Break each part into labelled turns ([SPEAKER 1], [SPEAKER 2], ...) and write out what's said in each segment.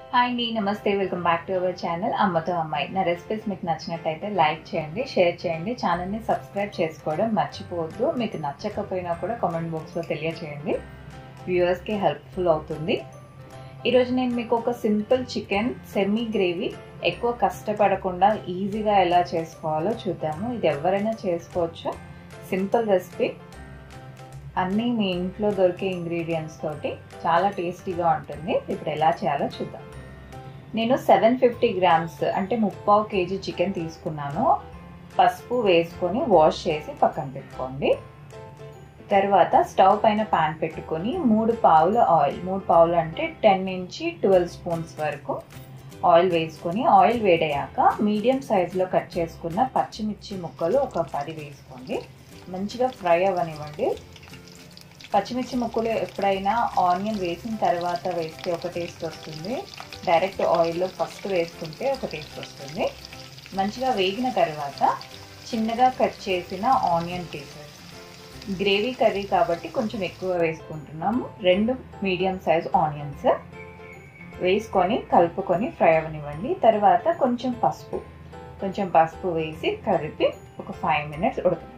[SPEAKER 1] hi అండి నమస్తే welcome back to our channel అమ్మతో అమ్మాయి నా రెసిపీస్ మీకు నచ్చినట్టయితే లైక్ చేయండి షేర్ చేయండి ఛానల్ని సబ్స్క్రైబ్ చేసుకోవడం మర్చిపోవద్దు మీకు నచ్చకపోయినా కూడా కామెంట్ బాక్స్లో తెలియచేయండి వ్యూవర్స్కి హెల్ప్ఫుల్ అవుతుంది ఈరోజు నేను మీకు ఒక సింపుల్ చికెన్ సెమీ గ్రేవీ ఎక్కువ కష్టపడకుండా ఈజీగా ఎలా చేసుకోవాలో చూద్దాము ఇది ఎవరైనా చేసుకోవచ్చు సింపుల్ రెసిపీ అన్నీ మీ ఇంట్లో దొరికే ఇంగ్రీడియంట్స్ తోటి చాలా టేస్టీగా ఉంటుంది ఇప్పుడు ఎలా చేయాలో చూద్దాం నేను సెవెన్ ఫిఫ్టీ గ్రామ్స్ అంటే ముప్పావు కేజీ చికెన్ తీసుకున్నాను పసుపు వేసుకొని వాష్ చేసి పక్కన పెట్టుకోండి తర్వాత స్టవ్ పైన పాన్ పెట్టుకొని మూడు పావుల ఆయిల్ మూడు పావులు అంటే టెన్ నుంచి ట్వెల్వ్ స్పూన్స్ వరకు ఆయిల్ వేసుకొని ఆయిల్ వేడయ్యాక మీడియం సైజులో కట్ చేసుకున్న పచ్చిమిర్చి ముక్కలు ఒక పది వేసుకోండి మంచిగా ఫ్రై అవ్వనివ్వండి పచ్చిమిర్చి ముక్కలు ఎప్పుడైనా ఆనియన్ వేసిన తర్వాత వేస్తే ఒక టేస్ట్ వస్తుంది డైరెక్ట్ ఆయిల్లో ఫస్ట్ వేసుకుంటే ఒక టేస్ట్ వస్తుంది మంచిగా వేగిన తర్వాత చిన్నగా కట్ చేసిన ఆనియన్ పీసెస్ గ్రేవీ కర్రీ కాబట్టి కొంచెం ఎక్కువ వేసుకుంటున్నాము రెండు మీడియం సైజ్ ఆనియన్స్ వేసుకొని కలుపుకొని ఫ్రై అవ్వనివ్వండి తర్వాత కొంచెం పసుపు కొంచెం పసుపు వేసి కలిపి ఒక ఫైవ్ మినిట్స్ ఉడకనివ్వండి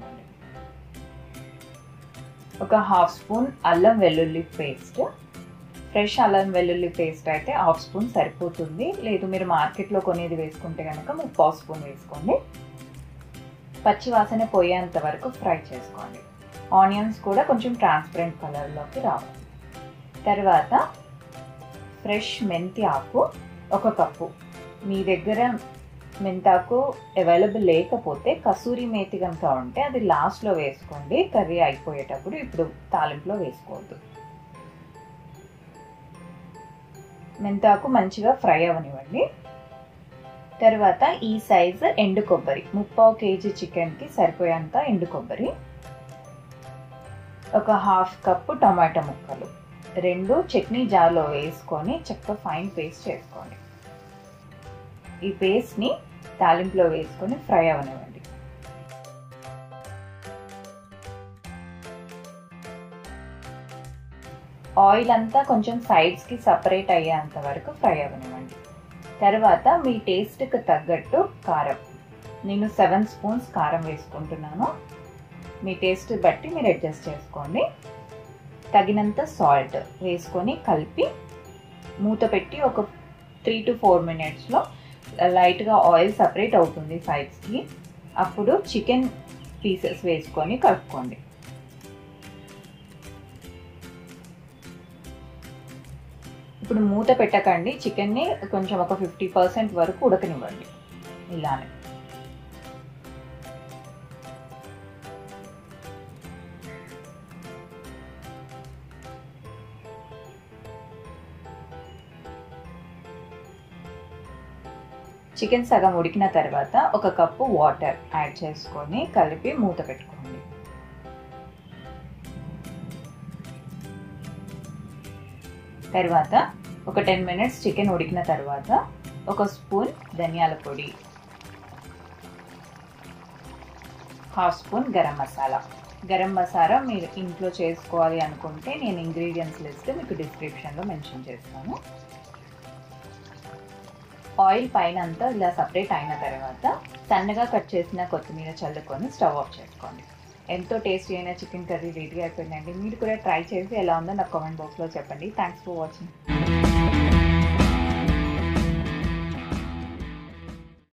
[SPEAKER 1] ఒక హాఫ్ స్పూన్ అల్లం వెల్లుల్లి పేస్ట్ ఫ్రెష్ అల్లం వెల్లుల్లి పేస్ట్ అయితే హాఫ్ స్పూన్ సరిపోతుంది లేదు మీరు మార్కెట్లో కొనేది వేసుకుంటే కనుక ముప్పావు స్పూన్ వేసుకోండి పచ్చి వాసన పోయేంత వరకు ఫ్రై చేసుకోండి ఆనియన్స్ కూడా కొంచెం ట్రాన్స్పరెంట్ కలర్లోకి రావాలి తర్వాత ఫ్రెష్ మెంతి ఆకు ఒక కప్పు మీ దగ్గర మెంతాకు అవైలబుల్ లేకపోతే కసూరి మేతి కనుక ఉంటే అది లాస్ట్లో వేసుకోండి కర్రీ అయిపోయేటప్పుడు ఇప్పుడు తాలింపులో వేసుకోవద్దు మెంతాకు మంచిగా ఫ్రై అవనివ్వండి తర్వాత ఈ సైజు ఎండు కొబ్బరి ముప్పావు కేజీ చికెన్కి సరిపోయేంత ఎండు కొబ్బరి ఒక హాఫ్ కప్పు టమాటా ముక్కలు రెండు చట్నీ జార్లో వేసుకొని చక్క ఫైన్ పేస్ట్ చేసుకోండి ఈ పేస్ట్ని తాలింపులో వేసుకొని ఫ్రై అవనివ్వండి ఆయిల్ అంతా కొంచెం సైడ్స్కి సపరేట్ అయ్యేంత వరకు ఫ్రై అవనివ్వండి తర్వాత మీ టేస్ట్కి తగ్గట్టు కారం నేను సెవెన్ స్పూన్స్ కారం వేసుకుంటున్నాను మీ టేస్ట్ బట్టి మీరు అడ్జస్ట్ చేసుకోండి తగినంత సాల్ట్ వేసుకొని కలిపి మూత పెట్టి ఒక త్రీ టు ఫోర్ మినిట్స్లో లైట్గా ఆయిల్ సపరేట్ అవుతుంది సైడ్స్కి అప్పుడు చికెన్ పీసెస్ వేసుకొని కలుపుకోండి ఇప్పుడు మూత పెట్టకండి చికెన్ని కొంచెం ఒక ఫిఫ్టీ పర్సెంట్ వరకు ఉడకనివ్వండి ఇలానే చికెన్ సగం ఉడికిన తర్వాత ఒక కప్పు వాటర్ యాడ్ చేసుకొని కలిపి మూత పెట్టుకోండి తర్వాత ఒక టెన్ మినిట్స్ చికెన్ ఉడికిన తర్వాత ఒక స్పూన్ ధనియాల పొడి హాఫ్ స్పూన్ గరం మసాలా గరం మసాలా మీరు ఇంట్లో చేసుకోవాలి అనుకుంటే నేను ఇంగ్రీడియంట్స్ లిస్ట్ మీకు డిస్క్రిప్షన్లో మెన్షన్ చేస్తాను ఆయిల్ పైన అంతా ఇలా సపరేట్ అయిన తర్వాత సన్నగా కట్ చేసిన కొత్తిమీర చల్లుకొని స్టవ్ ఆఫ్ చేసుకోండి ఎంతో టేస్టీ అయిన చికెన్ కర్రీ రెడీ అయిపోయిందండి మీరు కూడా ట్రై చేసి ఎలా ఉందో నాకు కామెంట్ బాక్స్లో చెప్పండి థ్యాంక్స్ ఫర్ వాచింగ్